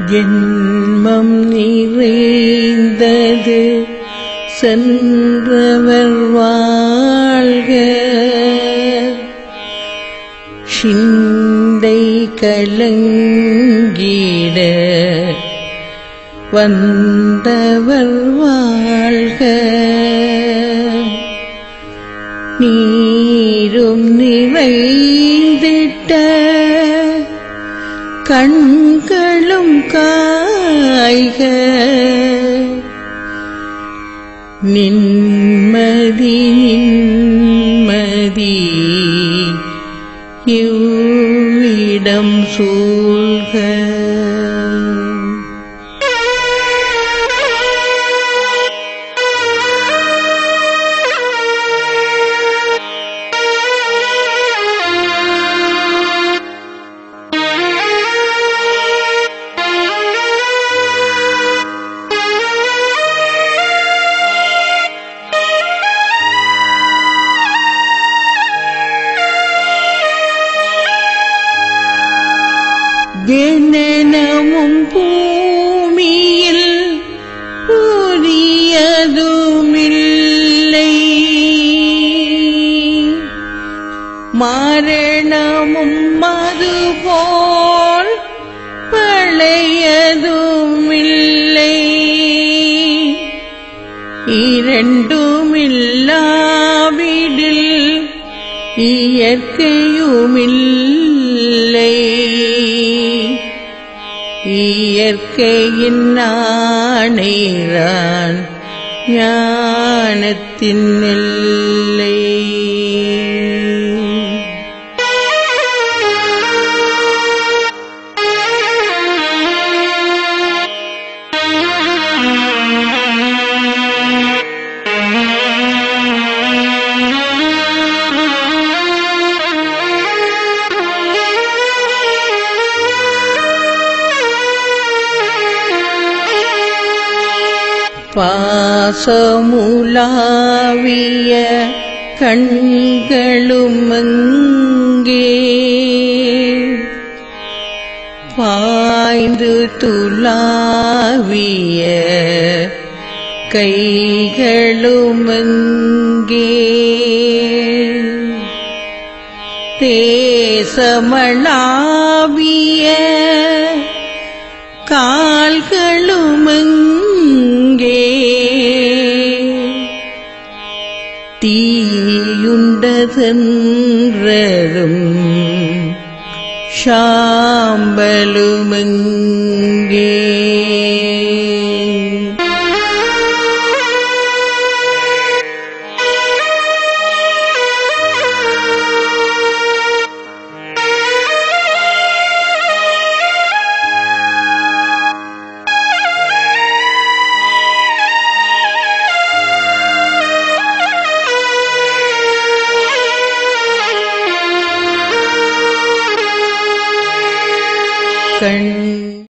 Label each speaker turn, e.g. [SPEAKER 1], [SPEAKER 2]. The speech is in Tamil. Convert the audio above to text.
[SPEAKER 1] ஜென்மம் நிறைந்தது சென்றவர் வாழ்க சிந்தை கலங்கிட வந்தவர் வாழ்க நீரும் நிறைந்திட்ட கண்களும் காய்க நின்மதி நின்மதி இவ்விடம் சூழ்க ஜனனமும் பூமியில் புரியதுமில்லை மரணமும் மதுபோல் பழையதுமில்லை இரண்டுமில்லாவிடில் இயற்கையுமில்லை இயற்கையின் ஆணைதான் ஞானத்தின் எல்லை பாசமுலாவிய கண்களும் அங்கே பாய்ந்து துலாவிய கைகளும் அங்கே தேசமளாவிய கால்களும் அங்கே தீயுண்டதென்றதும் சாம்பலும் அங்கே கண்